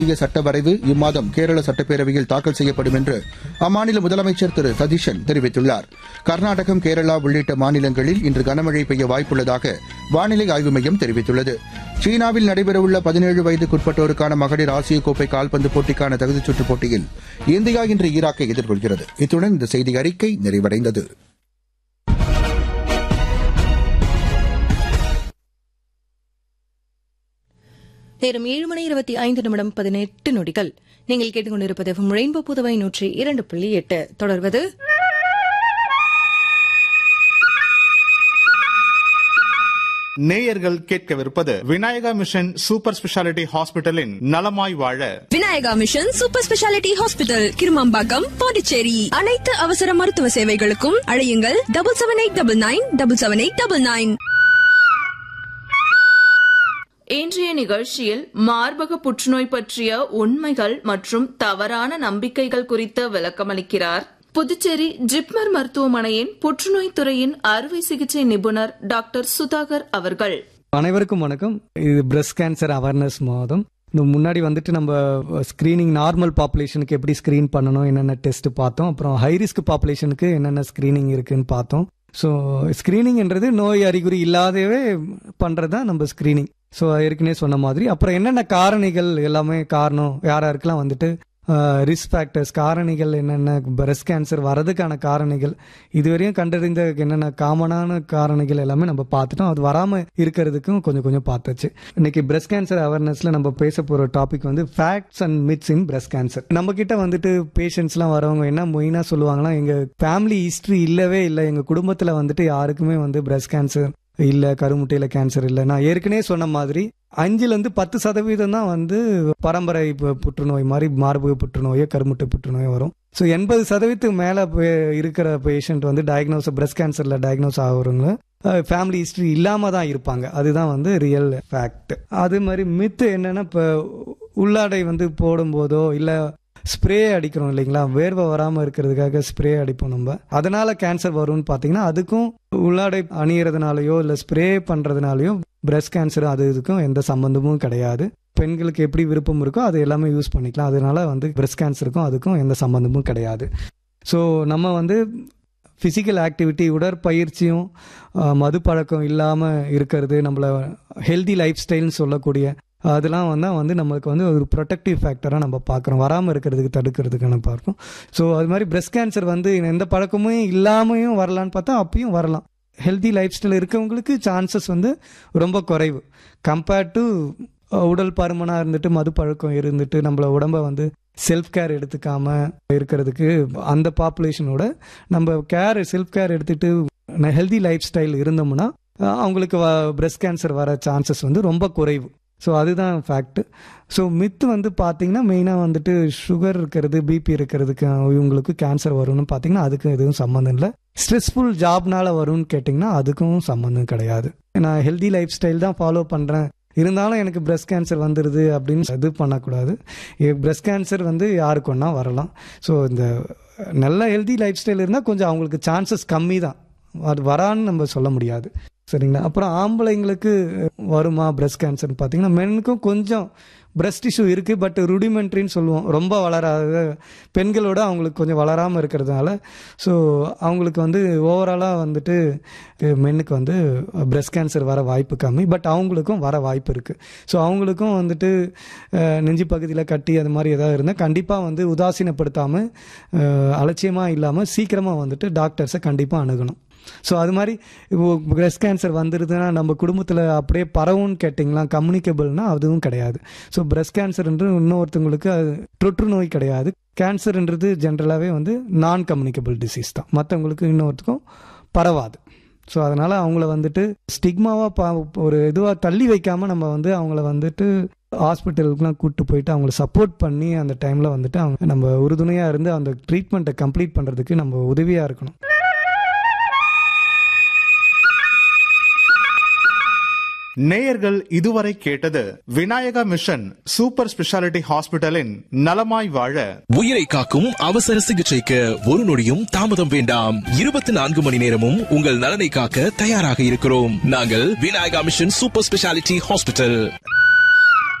புதிய சட்ட வரைவு இம்மாதம் கேரள சட்டப்பேரவையில் தாக்கல் செய்யப்படும் என்று அம்மாநில முதலமைச்சர் திரு சதீஷன் தெரிவித்துள்ளார் கர்நாடகம் கேரளா உள்ளிட்ட மாநிலங்களில் இன்று கனமழை பெய்ய வாய்ப்புள்ளதாக வானிலை ஆய்வு மையம் தெரிவித்துள்ளது சீனாவில் நடைபெறவுள்ள பதினேழு வயதுக்குட்பட்டோருக்கான மகளிர் ஆசிய கோப்பை கால்பந்து போட்டிக்கான தகுதிச் சுற்றுப் போட்டியில் இந்தியா இன்று ஈராக்கை எதிர்கொள்கிறது இத்துடன் இந்த செய்தி அறிக்கை நிறைவடைந்தது நேரம் ஏழு மணி இருபத்தி ஐந்து நிமிடம் பதினெட்டு நொடிகள் நீங்கள் கேட்டுக்கொண்டிருப்பது ரெயின்போ புதுவை நூற்றி இரண்டு புள்ளி எட்டு தொடர்வது நேயர்கள் கேட்கவிருப்பது விநாயகா மிஷன் சூப்பர் ஸ்பெஷாலிட்டி ஹாஸ்பிட்டலின் நலமாய் வாழ Vinayaka mission super speciality hospital Kirumampakkam Pondicherry அனைத்து அவசர மருத்துவ சேவைகளுக்கும் அழையுங்கள் double seven eight double nine double seven eight double nine இன்றைய நிகழ்ச்சியில் மார்பக புற்றுநோய் பற்றிய உண்மைகள் மற்றும் தவறான நம்பிக்கைகள் குறித்து விளக்கமளிக்கிறார் புதுச்சேரி ஜிப்மர் மருத்துவமனையின் புற்றுநோய் துறையின் அறுவை சிகிச்சை நிபுணர் டாக்டர் சுதாகர் அவர்கள் அனைவருக்கும் வணக்கம் இது பிரஸ்ட் கேன்சர் அவேர்னஸ் மாதம் இந்த முன்னாடி வந்துட்டு நம்ம ஸ்க்ரீனிங் நார்மல் பாப்புலேஷனுக்கு எப்படி ஸ்க்ரீன் பண்ணணும் என்னென்ன டெஸ்ட் பார்த்தோம் அப்புறம் ஹை ரிஸ்க் பாப்புலேஷனுக்கு என்னென்ன ஸ்க்ரீனிங் இருக்குன்னு பார்த்தோம் ஸோ ஸ்க்ரீனிங்ன்றது நோய் அறிகுறி இல்லாதவே பண்ணுறது தான் நம்ம ஸ்க்ரீனிங் ஸோ ஏற்கனவே சொன்ன மாதிரி அப்புறம் என்னென்ன காரணிகள் எல்லாமே காரணம் யார் யாருக்கெல்லாம் வந்துட்டு ரிஸ்க் ஃபேக்டர்ஸ் காரணிகள் என்னென்ன பிரஸ்ட் கேன்சர் வரதுக்கான காரணிகள் இதுவரையும் கண்டறிந்த என்னென்ன காமனான காரணிகள் எல்லாமே நம்ம பார்த்துட்டோம் அது வராமல் இருக்கிறதுக்கும் கொஞ்சம் கொஞ்சம் பார்த்தாச்சு இன்னைக்கு பிரஸ்ட் கேன்சர் அவேர்னஸ்ல நம்ம பேச போகிற டாபிக் வந்து facts and myths in breast cancer நம்ம கிட்ட வந்துட்டு பேஷண்ட்ஸ்லாம் வரவங்க என்ன மெயினாக சொல்லுவாங்கன்னா எங்கள் ஃபேமிலி ஹிஸ்ட்ரி இல்லவே இல்லை எங்கள் குடும்பத்தில் வந்துட்டு யாருக்குமே வந்து பிரஸ்ட் கேன்சர் இல்ல கருமுட்டையில கேன்சர் இல்ல நான் ஏற்கனவே சொன்ன மாதிரி அஞ்சுல இருந்து பத்து சதவீதம் தான் வந்து பரம்பரை புற்றுநோய் மாதிரி மார்பக புற்றுநோயோ கருமுட்டை புற்றுநோயோ வரும் ஸோ எண்பது சதவீதத்துக்கு மேல இருக்கிற பேஷண்ட் வந்து டயக்னோஸ் பிரஸ்ட் கேன்சர்ல டயக்னோஸ் ஆகுறவங்க ஃபேமிலி ஹிஸ்டரி இல்லாம தான் இருப்பாங்க அதுதான் வந்து ரியல் ஃபேக்ட் அது மாதிரி மித்து என்னன்னா இப்போ உள்ளாடை வந்து போடும்போதோ இல்லை ஸ்ப்ரே அடிக்கிறோம் இல்லைங்களா வேர்வை வராமல் இருக்கிறதுக்காக ஸ்ப்ரே அடிப்போம் நம்ம அதனால கேன்சர் வரும்னு பார்த்தீங்கன்னா அதுக்கும் உள்ளாடை அணியறதுனாலயோ இல்லை ஸ்ப்ரே பண்ணுறதுனாலயோ பிரஸ்ட் கேன்சர் அது இதுக்கும் எந்த சம்பந்தமும் கிடையாது பெண்களுக்கு எப்படி விருப்பம் இருக்கோ அது எல்லாமே யூஸ் பண்ணிக்கலாம் அதனால வந்து பிரஸ்ட் கேன்சருக்கும் அதுக்கும் எந்த சம்பந்தமும் கிடையாது ஸோ நம்ம வந்து ஃபிசிக்கல் ஆக்டிவிட்டி உடற்பயிற்சியும் மது பழக்கம் இல்லாமல் இருக்கிறது நம்மளை ஹெல்தி லைஃப் ஸ்டைல்னு சொல்லக்கூடிய அதெல்லாம் வந்தால் வந்து நம்மளுக்கு வந்து ஒரு ப்ரொடெக்டிவ் ஃபேக்டராக நம்ம பார்க்குறோம் வராமல் இருக்கிறதுக்கு தடுக்கிறதுக்கான பார்க்கும் ஸோ அது மாதிரி பிரஸ்ட் கேன்சர் வந்து எந்த பழக்கமும் இல்லாமையும் வரலான்னு பார்த்தா அப்பயும் வரலாம் ஹெல்தி லைஃப் ஸ்டைல் இருக்கவங்களுக்கு சான்சஸ் வந்து ரொம்ப குறைவு கம்பேர்ட் டு உடல் பருமனாக இருந்துட்டு மது பழக்கம் இருந்துட்டு நம்மள உடம்ப வந்து செல்ஃப் கேர் எடுத்துக்காம இருக்கிறதுக்கு அந்த பாப்புலேஷனோட நம்ம கேர் செல்ஃப் கேர் எடுத்துட்டு ஹெல்தி லைஃப் ஸ்டைல் இருந்தோம்னா அவங்களுக்கு பிரஸ்ட் கேன்சர் வர சான்சஸ் வந்து ரொம்ப குறைவு ஸோ அதுதான் ஃபேக்ட் ஸோ மித்து வந்து பார்த்தீங்கன்னா மெயினாக வந்துட்டு சுகர் இருக்கிறது பிபி இருக்கிறதுக்கு இவங்களுக்கு கேன்சர் வரும்னு பார்த்தீங்கன்னா அதுக்கும் எதுவும் சம்மந்தம் இல்லை ஸ்ட்ரெஸ்ஃபுல் ஜாப்னால வரும்னு கேட்டிங்கன்னா அதுக்கும் சம்மந்தம் கிடையாது நான் ஹெல்தி லைஃப் ஸ்டைல் தான் ஃபாலோ பண்ணுறேன் இருந்தாலும் எனக்கு பிரஸ்ட் கேன்சர் வந்துடுது அப்படின்னு இது பண்ணக்கூடாது பிரஸ்ட் கேன்சர் வந்து யாருக்கு ஒன்றா வரலாம் ஸோ இந்த நல்ல ஹெல்தி லைஃப் ஸ்டைல் இருந்தால் கொஞ்சம் அவங்களுக்கு சான்சஸ் கம்மி தான் அது வரான்னு நம்ம சொல்ல முடியாது சரிங்களா அப்புறம் ஆம்பளைங்களுக்கு வருமா பிரஸ்ட் கேன்சர்னு பார்த்தீங்கன்னா மென்னுக்கும் கொஞ்சம் பிரஸ்ட் டிஷ்யூ இருக்குது பட் ருடிமெண்ட்ரின்னு சொல்லுவோம் ரொம்ப வளராத பெண்களோட அவங்களுக்கு கொஞ்சம் வளராமல் இருக்கிறதுனால ஸோ அவங்களுக்கு வந்து ஓவராலாக வந்துட்டு மென்னுக்கு வந்து பிரஸ்ட் கேன்சர் வர வாய்ப்பு கம்மி பட் அவங்களுக்கும் வர வாய்ப்பு இருக்குது ஸோ அவங்களுக்கும் வந்துட்டு நெஞ்சு பகுதியில் கட்டி அது மாதிரி ஏதாவது இருந்தால் கண்டிப்பாக வந்து உதாசீனப்படுத்தாமல் அலட்சியமாக இல்லாமல் சீக்கிரமாக வந்துட்டு டாக்டர்ஸை கண்டிப்பாக அணுகணும் ஸோ அது மாதிரி இப்போ பிரஸ்ட் கேன்சர் வந்துடுதுன்னா நம்ம குடும்பத்தில் அப்படியே பரவும்னு கேட்டிங்களா கம்யூனிகபிள்னா அதுவும் கிடையாது ஸோ பிரஸ்ட் கேன்சர்ன்றது இன்னொருத்தவங்களுக்கு அது தொற்று நோய் கிடையாது கேன்சர்ன்றது ஜென்ரலாகவே வந்து நான் கம்யூனிகபிள் டிசீஸ் தான் மற்றவங்களுக்கு இன்னொருத்துக்கும் பரவாது ஸோ அதனால் அவங்கள வந்துட்டு ஸ்டிக்மாவாக பா ஒரு இதுவாக தள்ளி வைக்காமல் நம்ம வந்து அவங்கள வந்துட்டு ஹாஸ்பிட்டலுக்குலாம் கூப்பிட்டு போயிட்டு அவங்கள சப்போர்ட் பண்ணி அந்த டைமில் வந்துட்டு அவங்க நம்ம உறுதுணையாக இருந்து அந்த ட்ரீட்மெண்ட்டை கம்ப்ளீட் பண்ணுறதுக்கு நம்ம உதவியாக இருக்கணும் நேயர்கள் இதுவரை கேட்டது விநாயகா மிஷன் சூப்பர் ஸ்பெஷாலிட்டி ஹாஸ்பிட்டலின் நலமாய் வாழ உயிரை காக்கும் அவசர சிகிச்சைக்கு ஒரு நொடியும் தாமதம் வேண்டாம் இருபத்தி நான்கு மணி நேரமும் உங்கள் நலனை காக்க தயாராக இருக்கிறோம் நாங்கள் Vinayaka mission super speciality hospital